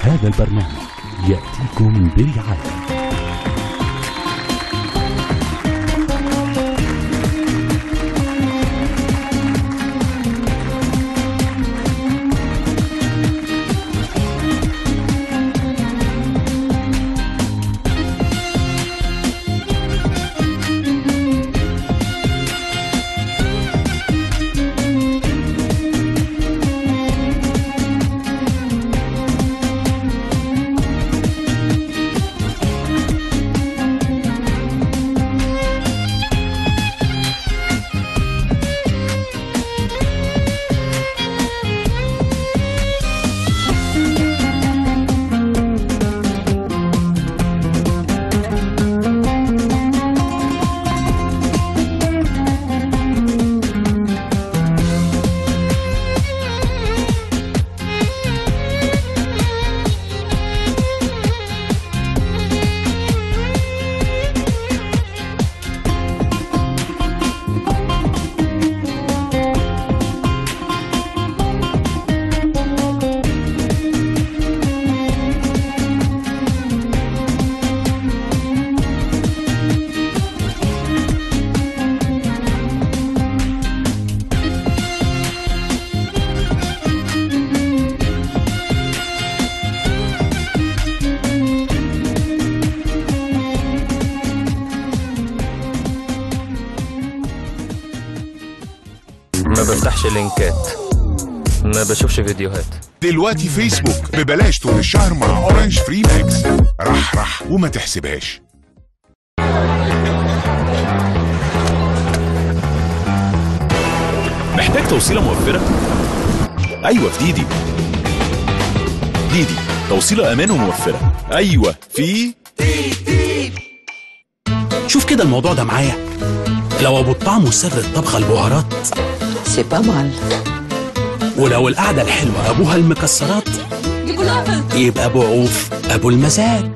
هذا البرنامج يأتيكم برعاية ما بفتحش لينكات ما بشوفش فيديوهات دلوقتي فيسبوك ببلاش طول الشهر مع اورنج فري ماكس رح رح وما تحسبهاش محتاج توصيلة موفرة؟ أيوة في ديدي ديدي توصيلة أمان وموفرة أيوة في شوف كده الموضوع ده معايا لو ابو الطعم وسر الطبخه البهارات سي با مال ولو القعده الحلوه ابوها المكسرات يبقى ابو عوف ابو المزاج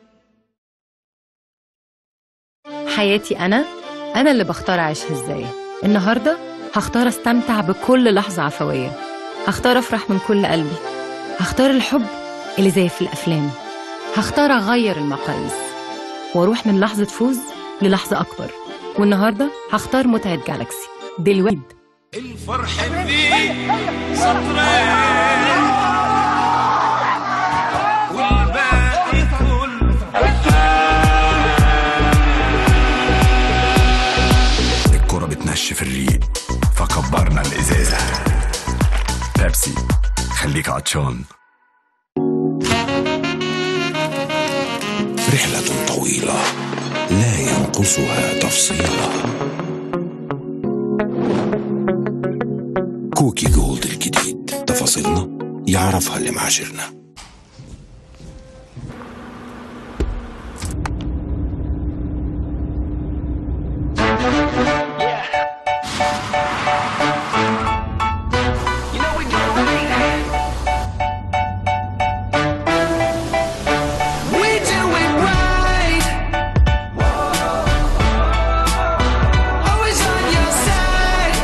حياتي أنا أنا اللي بختار أعيشها إزاي النهاردة هختار أستمتع بكل لحظة عفوية هختار أفرح من كل قلبي هختار الحب اللي زي في الأفلام هختار أغير المقاييس وأروح من لحظة فوز للحظة أكبر والنهاردة هختار متعة جالاكسي دلوقتي الفرح فيه سطرين والباقي الكرة بتنشف الريق فكبرنا الإزازة بيبسي خليك عطشان رحله طويله لا ينقصها تفصيله كوكي جولد الجديد تفاصيلنا يعرفها اللي معاشرنا We do it right. Always on your side.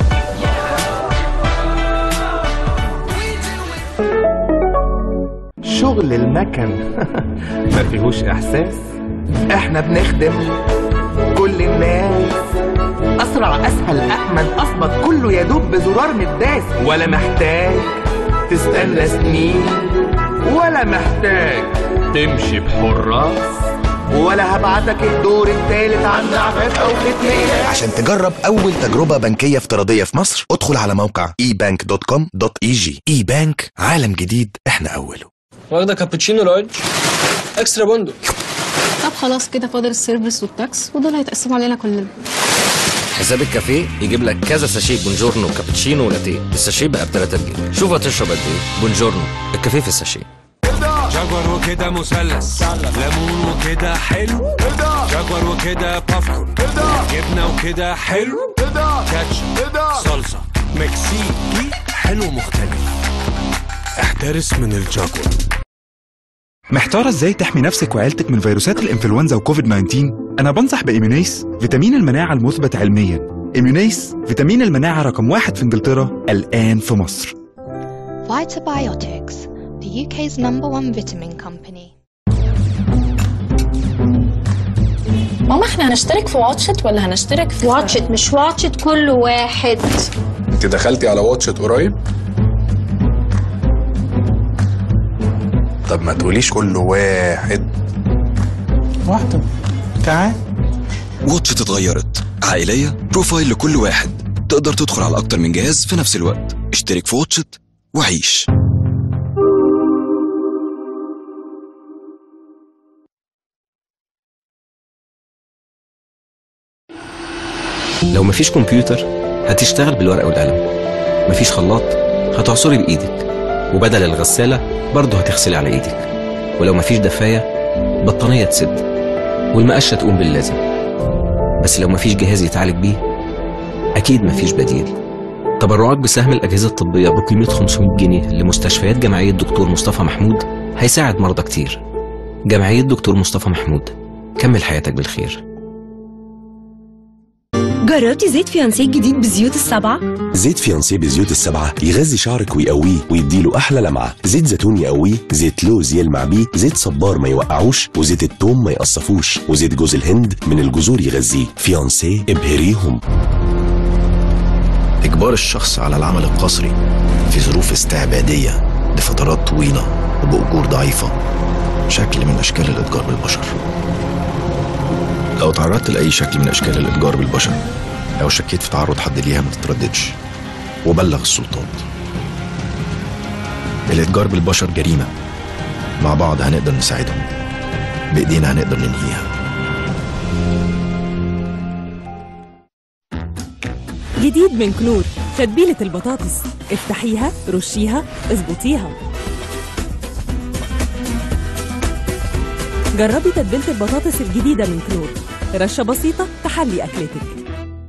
شغل المكن ما فيهوش احساس احنا بنخدم كل الناس اسرع اسهل امن اصبت كله يدوب بزرار مداس ولا محتاج تستنى سنين ولا محتاج تمشي بحراس ولا هبعتك الدور التالت عند عفاف او اتنين عشان تجرب أول تجربة بنكية افتراضية في مصر ادخل على موقع ebank.com.eg اي بانك عالم جديد احنا أوله واخده كابتشينو لارج اكسترا بندق طب خلاص كده فاضل السيرفيس والتاكس ودول هيتقسموا علينا كلنا حساب الكافيه يجيب لك كذا ساشيه بونجورنو كابتشينو ولاتيه الساشيه بقى ب 3 جنيه شوف هتشرب قد ايه بونجورنو الكافيه في الساشيه جاكور وكده مثلث ليمون وكده حلو جاكور وكده بوب كورن جبنه وكده حلو كاتشب صلصه مكسيكي حلو مختلف احترس من الجاكور محتارة ازاي تحمي نفسك وعيلتك من فيروسات الانفلونزا وكوفيد 19؟ أنا بنصح بإيمونيس فيتامين المناعة المثبت علميا. إيمونيس فيتامين المناعة رقم واحد في إنجلترا الآن في مصر. Vitabiotics the UK's number one vitamin company. ماما احنا هنشترك في واتشت ولا هنشترك في واتشت مش واتشت كل واحد انت دخلتي على واتشت قريب طب ما تقوليش كل واحد واحدة تعال واتشت اتغيرت عائلية بروفايل لكل واحد تقدر تدخل على أكتر من جهاز في نفس الوقت اشترك في واتشت وعيش لو مفيش كمبيوتر هتشتغل بالورقة والقلم مفيش خلاط هتعصري بإيدك وبدل الغسالة برضه هتغسلي على إيدك ولو مفيش دفاية بطانية تسد والمقشة تقوم باللازم بس لو مفيش جهاز يتعالج بيه أكيد مفيش بديل تبرعك بسهم الأجهزة الطبية بقيمة 500 جنيه لمستشفيات جمعية دكتور مصطفى محمود هيساعد مرضى كتير جمعية دكتور مصطفى محمود كمل حياتك بالخير جربتي زيت فيانسيه الجديد بزيوت السبعة؟ زيت فيانسيه بزيوت السبعة يغذي شعرك ويقويه ويديله أحلى لمعة زيت زيتون يقويه زيت لوز يلمع بيه زيت صبار ما يوقعوش وزيت التوم ما يقصفوش وزيت جوز الهند من الجذور يغذيه فيانسيه ابهريهم إجبار الشخص على العمل القسري في ظروف استعبادية لفترات طويلة وبأجور ضعيفة شكل من أشكال الإتجار بالبشر لو تعرضت لأي شكل من أشكال الإتجار بالبشر أو شكيت في تعرض حد ليها ما تترددش وبلغ السلطات الإتجار بالبشر جريمة مع بعض هنقدر نساعدهم بإيدينا هنقدر ننهيها جديد من كنور تتبيلة البطاطس افتحيها رشيها اظبطيها جربي تتبيلة البطاطس الجديدة من كنور رشة بسيطة تحلي أكلتك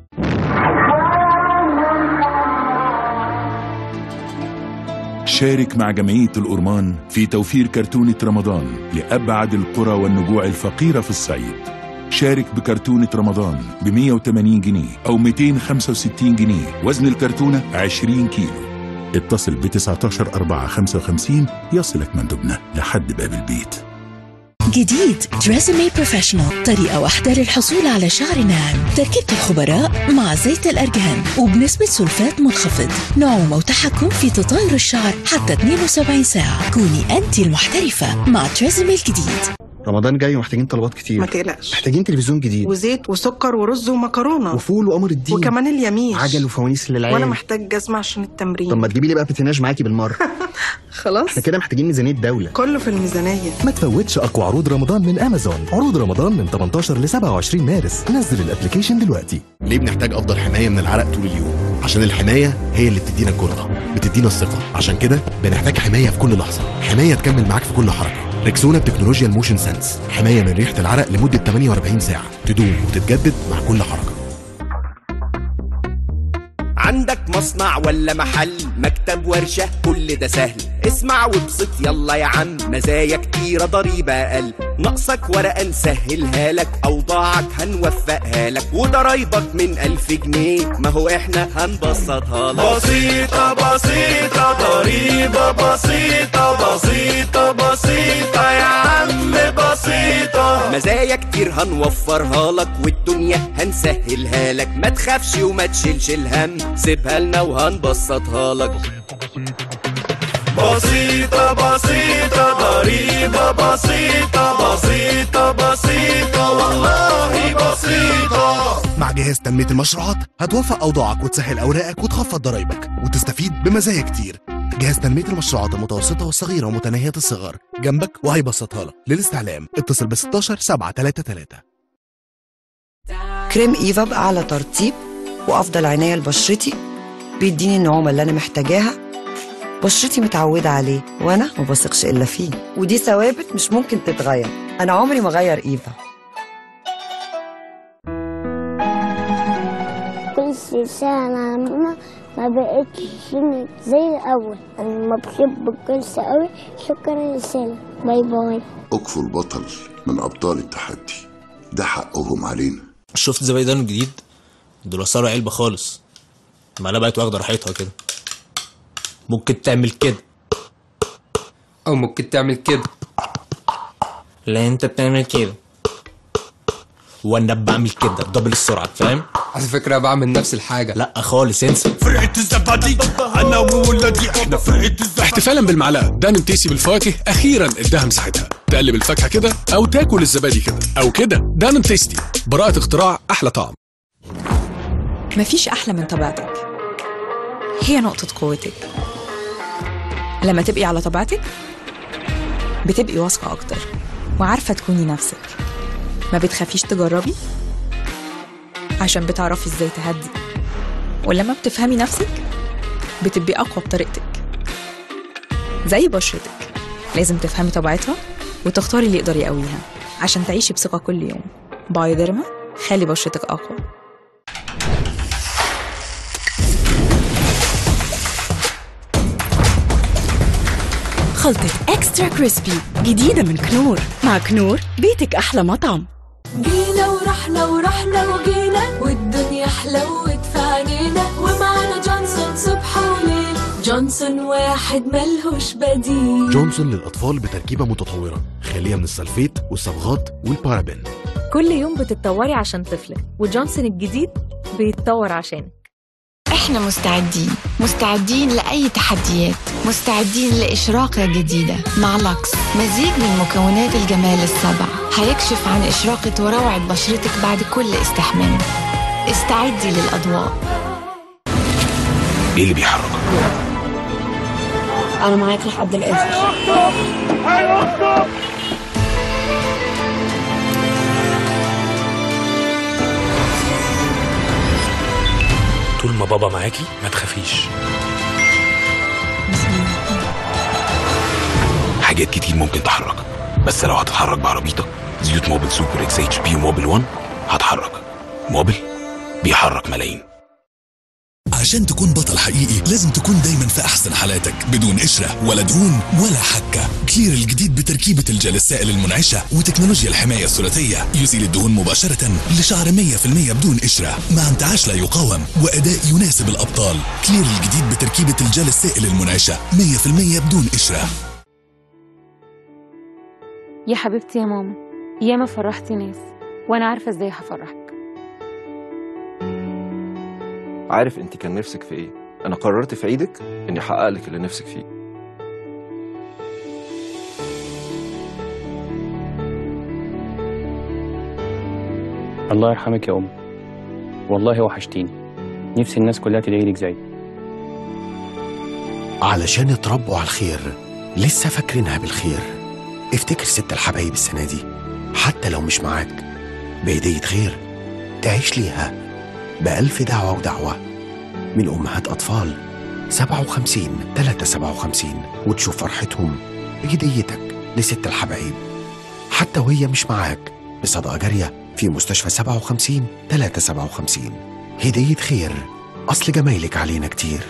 شارك مع جمعية الأورمان في توفير كرتونة رمضان لأبعد القرى والنجوع الفقيرة في الصعيد شارك بكرتونة رمضان ب 180 جنيه أو 265 جنيه وزن الكرتونة 20 كيلو اتصل ب 19 4 55 يصلك مندوبنا لحد باب البيت جديد تريزمي بروفيشنال طريقة واحدة للحصول على شعر ناعم تركيبة الخبراء مع زيت الأرجان وبنسبة سلفات منخفض نعومة وتحكم في تطاير الشعر حتى 72 ساعة كوني أنت المحترفة مع تريزمي الجديد رمضان جاي ومحتاجين طلبات كتير ما تقلقش محتاجين تلفزيون جديد وزيت وسكر ورز ومكرونه وفول وقمر الدين وكمان اليميش عجل وفوانيس للعيال وانا محتاج جزمه عشان التمرين طب ما تجيبي لي بقى بتناج معاكي بالمره خلاص احنا كده محتاجين ميزانيه دوله كله في الميزانيه ما تفوتش اقوى عروض رمضان من امازون عروض رمضان من 18 ل 27 مارس نزل الابلكيشن دلوقتي ليه بنحتاج افضل حمايه من العرق طول اليوم عشان الحمايه هي اللي بتدينا الجرأه بتدينا الثقه عشان كده بنحتاج حمايه في كل لحظه حمايه تكمل معاك في كل حركه ريكسونا بتكنولوجيا الموشن سنس حمايه من ريحه العرق لمده 48 ساعه تدوم وتتجدد مع كل حركه عندك مصنع ولا محل مكتب ورشة كل ده سهل اسمع وابسط يلا يا عم مزايا كتيرة ضريبة أقل ناقصك ورقة نسهلها لك أوضاعك هنوفقها لك وضرايبك من ألف جنيه ما هو احنا هنبسطها لك بسيطة بسيطة ضريبة بسيطة بسيطة بسيطة يا عم بسيطة مزايا كتير هنوفرها لك والدنيا هنسهلها لك ما تخافش وما تشيلش الهم سيبها لنا وهنبسطها لك بسيطة بسيطة ضريبة بسيطة بسيطة بسيطة والله بسيطة مع جهاز تنمية المشروعات هتوفق أوضاعك وتسهل أوراقك وتخفض ضرايبك وتستفيد بمزايا كتير جهاز تنمية المشروعات المتوسطة والصغيرة ومتناهية الصغر جنبك وهيبسطها لك للاستعلام اتصل ب 16 733 كريم ايفا باعلى ترطيب وافضل عنايه لبشرتي بيديني النعومه اللي انا محتاجاها بشرتي متعوده عليه وانا ما بثقش الا فيه ودي ثوابت مش ممكن تتغير انا عمري ما اغير ايفا كل سنة ماما ما بقتش زي الأول أنا ما بحب الجلسة قوي شكرا لسنة باي باي اكفوا البطل من ابطال التحدي ده حقهم علينا شفت زبايدان الجديد دول وصلوا علبة خالص المعلقة بقت واخدة راحتها كده ممكن تعمل كده او ممكن تعمل كده لا انت بتعمل كده وانا بعمل كده دبل السرعه فاهم على فكره بعمل نفس الحاجه لا خالص انسى فرقة الزبادي انا وولادي احنا فرقة احتفالا بالمعلقه دانم تيسي بالفواكه اخيرا اداها مساحتها تقلب الفاكهه كده او تاكل الزبادي كده او كده دانم تيستي براءه اختراع احلى طعم مفيش أحلى من طبيعتك هي نقطة قوتك لما تبقي على طبيعتك بتبقي واثقة أكتر وعارفة تكوني نفسك ما بتخافيش تجربي عشان بتعرفي ازاي تهدي ولما بتفهمي نفسك بتبقي أقوى بطريقتك زي بشرتك لازم تفهمي طبيعتها وتختاري اللي يقدر يقويها عشان تعيشي بثقة كل يوم بايوديرما خلي بشرتك أقوى خلطة اكسترا كريسبي جديدة من كنور مع كنور بيتك أحلى مطعم جينا ورحنا ورحنا وجينا والدنيا حلوت في عينينا ومعانا جونسون صبح وليل جونسون واحد ملهوش بديل جونسون للأطفال بتركيبة متطورة خالية من السلفيت والصبغات والبارابين كل يوم بتتطوري عشان طفلك وجونسون الجديد بيتطور عشانك احنا مستعدين مستعدين لأي تحديات مستعدين لإشراقة جديدة مع لكس مزيج من مكونات الجمال السبع هيكشف عن إشراقة وروعة بشرتك بعد كل استحمام استعدي للأضواء ايه اللي بيحرك أنا معاك لحد الآخر طول ما بابا معاكي ما تخافيش حاجات كتير ممكن تحرك بس لو هتتحرك بعربيتك زيوت موبل سوبر اكس اتش بي موبل 1 هتحرك موبل بيحرك ملايين عشان تكون بطل حقيقي لازم تكون دايما في احسن حالاتك بدون قشره ولا دهون ولا حكه كلير الجديد بتركيبه الجل السائل المنعشه وتكنولوجيا الحمايه الثلاثيه يزيل الدهون مباشره لشعر 100% بدون قشره مع انتعاش لا يقاوم واداء يناسب الابطال كلير الجديد بتركيبه الجل السائل المنعشه 100% بدون قشره يا حبيبتي يا ماما ياما فرحتي ناس وانا عارفه ازاي هفرحك عارف انت كان نفسك في ايه انا قررت في عيدك اني احقق لك اللي نفسك فيه الله يرحمك يا أم والله وحشتيني نفسي الناس كلها تدعي لك زي علشان اتربوا على الخير لسه فاكرينها بالخير افتكر ست الحبايب السنة دي حتى لو مش معاك بهدية خير تعيش ليها بألف دعوة ودعوة من أمهات أطفال 57 357 وتشوف فرحتهم بهديتك لست الحبايب حتى وهي مش معاك بصدقة جارية في مستشفى 57 357 هدية خير أصل جمايلك علينا كتير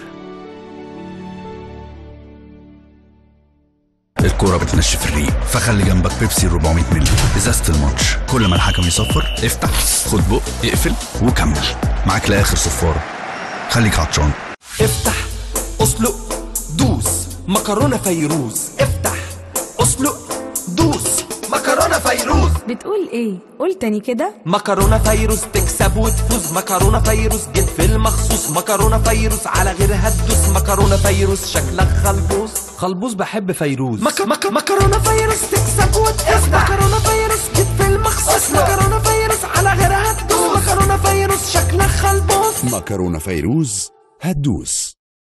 الكورة بتنشف الريق فخلي جنبك بيبسي 400 مللي ازازة الماتش كل ما الحكم يصفر افتح خد بق اقفل وكمل معاك لاخر صفارة خليك عطشان افتح اسلق دوس مكرونه فيروز افتح اسلق دوس مكرونه فيروز بتقول ايه قول تاني كده مكرونه فيروز تكسب وتفوز مكرونه فيروز جيت في المخصوص مكرونه فيروز على غيرها تدوس مكرونه فيروز شكلك خلبوس خلبوس بحب فيروز مك مك مكرونه فيروز تكسب وتفوز مكرونه فيروز جيت في المخصوص مكرونه فيروز على غيرها تدوس مكرونه فيروز شكلك خلبوس مكرونة فيروز هتدوس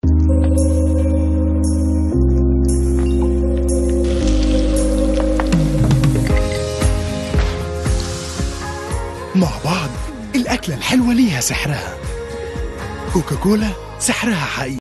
مع بعض الأكلة الحلوة ليها سحرها كوكاكولا سحرها حقيقي